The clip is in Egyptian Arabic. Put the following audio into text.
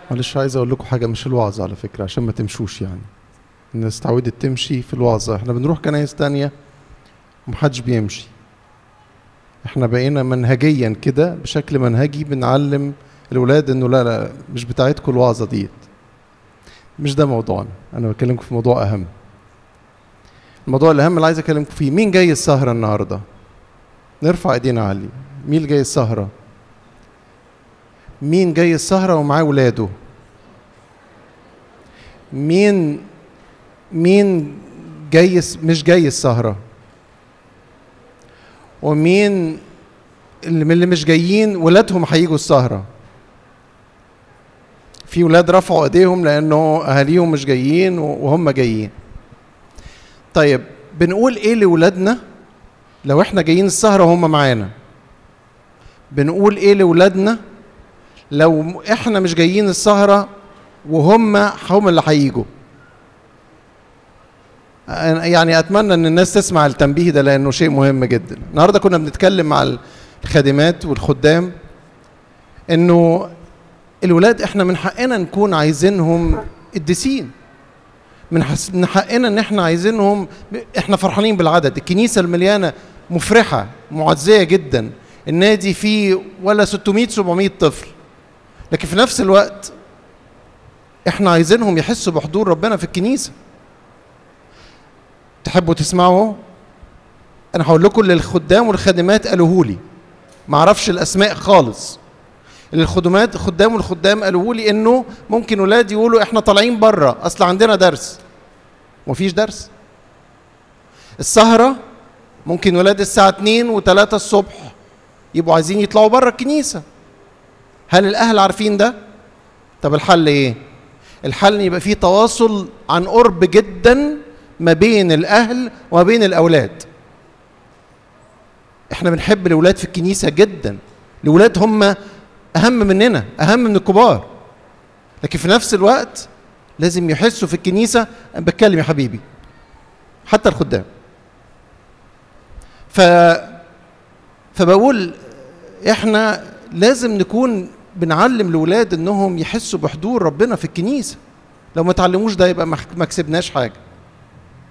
معلش عايز اقول لكم حاجه مش الوعظه على فكره عشان ما تمشوش يعني الناس اتعودت تمشي في الوعظه احنا بنروح كنايس تانية ومحدش بيمشي احنا بقينا منهجيا كده بشكل منهجي بنعلم الولاد انه لا لا مش بتاعتكم الوعظه ديت مش ده موضوعنا انا بكلمكم في موضوع اهم الموضوع الاهم اللي عايز اكلمكم فيه مين جاي السهره النهارده نرفع ايدينا عالي مين اللي جاي السهره مين جاي السهرة ومعاه ولاده مين مين جاي مش جاي السهرة ومين اللي من اللي مش جايين ولادهم هيجوا السهرة في ولاد رفعوا ايديهم لانه اهاليهم مش جايين وهم جايين طيب بنقول ايه لولادنا لو احنا جايين السهرة وهم معانا بنقول ايه لولادنا لو احنا مش جايين السهره وهم هم اللي هيجوا يعني اتمنى ان الناس تسمع التنبيه ده لانه شيء مهم جدا النهارده كنا بنتكلم مع الخادمات والخدام انه الولاد احنا من حقنا نكون عايزينهم قديسين من من حقنا ان احنا عايزينهم احنا فرحانين بالعدد الكنيسه المليانه مفرحه معزيه جدا النادي فيه ولا 600 700 طفل لكن في نفس الوقت احنا عايزينهم يحسوا بحضور ربنا في الكنيسه تحبوا تسمعوا انا هقول لكم اللي الخدام والخادمات قالوه لي ما اعرفش الاسماء خالص اللي الخدمات الخدام والخدام قالوه لي انه ممكن ولاد يقولوا احنا طالعين بره اصل عندنا درس مفيش درس السهره ممكن ولاد الساعه 2 و3 الصبح يبقوا عايزين يطلعوا بره الكنيسه هل الاهل عارفين ده طب الحل ايه الحل ان يبقى فيه تواصل عن قرب جدا ما بين الاهل وما بين الاولاد احنا بنحب الاولاد في الكنيسه جدا الاولاد هم اهم مننا اهم من الكبار لكن في نفس الوقت لازم يحسوا في الكنيسه انا بتكلم يا حبيبي حتى الخدام ف فبقول احنا لازم نكون بنعلم الاولاد انهم يحسوا بحضور ربنا في الكنيسه لو ما تعلموش ده يبقى ما كسبناش حاجه